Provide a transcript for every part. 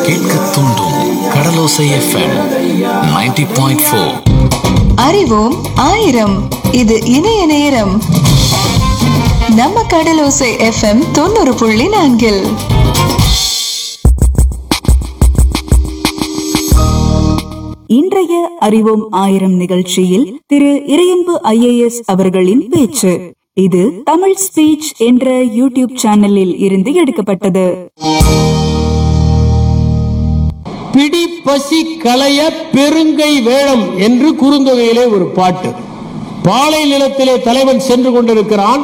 கேட்க தூண்டும் கடலோசை FM 90.4 point four அறிவோம் ஆயிரம் இது இணைய நேரம் நம்ம கடலோசை எஃப்எம் தொண்ணூறு புள்ளி நான்கில் இன்றைய அறிவோம் ஆயிரம் நிகழ்ச்சியில் திரு இறையன்பு ஐஏஎஸ் அவர்களின் பேச்சு இது தமிழ் ஸ்பீச் என்ற யூடியூப் சேனலில் இருந்து எடுக்கப்பட்டது பிடி பசி களைய பெருங்கை வேளம் என்று குறுந்தொகையிலே ஒரு பாட்டு பாலை நிலத்திலே தலைவன் சென்று கொண்டிருக்கிறான்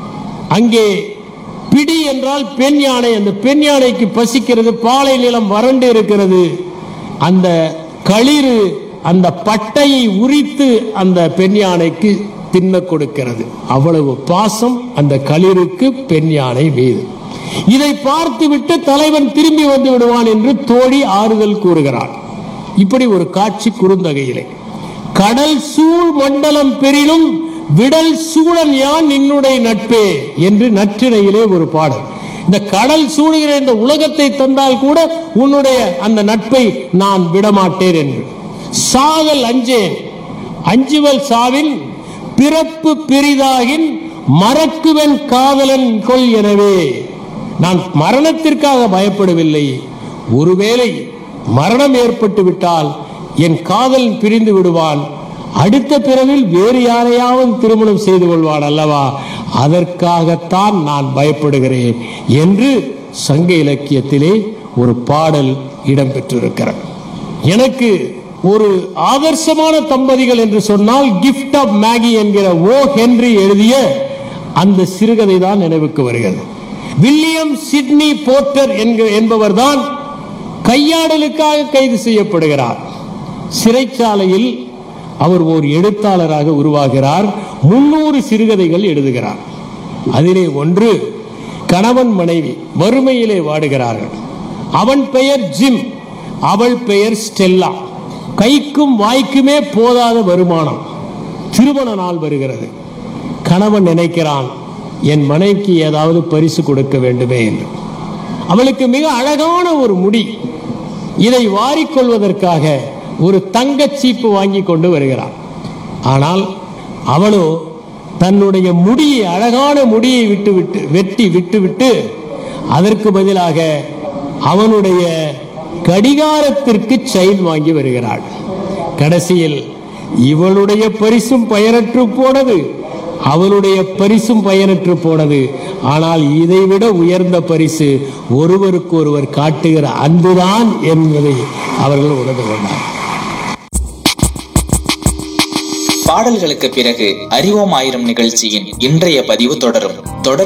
அங்கே பிடி என்றால் பெண் யானை அந்த பெண் யானைக்கு பசிக்கிறது பாலை நிலம் வறண்டு இருக்கிறது அந்த களிறு அந்த பட்டையை உரித்து அந்த பெண் யானைக்கு தின்ன கொடுக்கிறது அவ்வளவு பாசம் அந்த களிருக்கு பெண் யானை மீது இதை பார்த்துவிட்டு தலைவன் திரும்பி வந்து விடுவான் என்று தோழி ஆறுதல் கூறுகிறான் இப்படி ஒரு காட்சி குறுந்தகையிலே கடல் சூழ் மண்டலம் பெரினும் விடல் சூழன் யான் நின்னுடைய நட்பே என்று நற்றிணையிலே ஒரு பாடல் இந்த கடல் சூழுகிற இந்த உலகத்தை தந்தால் கூட உன்னுடைய அந்த நட்பை நான் விடமாட்டேன் என்று சாதல் அஞ்சேன் அஞ்சுவல் சாவின் பிறப்பு பெரிதாகின் மறக்குவன் காதலன் கொள் எனவே நான் மரணத்திற்காக பயப்படவில்லை ஒருவேளை மரணம் ஏற்பட்டு விட்டால் என் காதலன் பிரிந்து விடுவான் அடுத்த பிறவில் வேறு யாரையாவது திருமணம் செய்து கொள்வான் அல்லவா அதற்காகத்தான் நான் பயப்படுகிறேன் என்று சங்க இலக்கியத்திலே ஒரு பாடல் இடம்பெற்றிருக்கிறது எனக்கு ஒரு ஆதர்சமான தம்பதிகள் என்று சொன்னால் கிஃப்ட் ஆஃப் மேகி என்கிற ஓ ஹென்றி எழுதிய அந்த சிறுகதை தான் நினைவுக்கு வருகிறது வில்லியம் சிட்னி போர்ட்டர் என்கிற என்பவர் தான் கையாடலுக்காக கைது செய்யப்படுகிறார் சிறைச்சாலையில் அவர் ஒரு எழுத்தாளராக உருவாகிறார் முன்னூறு சிறுகதைகள் எழுதுகிறார் அதிலே ஒன்று கணவன் மனைவி வறுமையிலே வாடுகிறார்கள் அவன் பெயர் ஜிம் அவள் பெயர் ஸ்டெல்லா கைக்கும் வாய்க்குமே போதாத வருமானம் திருமண நாள் வருகிறது கணவன் நினைக்கிறான் என் மனைவிக்கு ஏதாவது பரிசு கொடுக்க வேண்டுமே என்று அவளுக்கு மிக அழகான ஒரு முடி இதை வாரிக்கொள்வதற்காக ஒரு தங்கச் சீப்பு வாங்கி கொண்டு வருகிறான் ஆனால் அவளோ தன்னுடைய முடியை அழகான முடியை விட்டு விட்டு வெட்டி விட்டு விட்டு அதற்கு பதிலாக அவனுடைய கடிகாரத்திற்கு செயின் வாங்கி வருகிறாள் கடைசியில் இவளுடைய பரிசும் பயனற்று போனது அவளுடைய பரிசும் பயனற்று போனது ஆனால் இதைவிட உயர்ந்த பரிசு ஒருவருக்கு ஒருவர் காட்டுகிற அன்புதான் என்பதை அவர்கள் உணர்ந்து கொண்டார் பாடல்களுக்கு பிறகு அறிவோம் ஆயிரம் நிகழ்ச்சியின் இன்றைய பதிவு தொடரும் தொடர்ந்து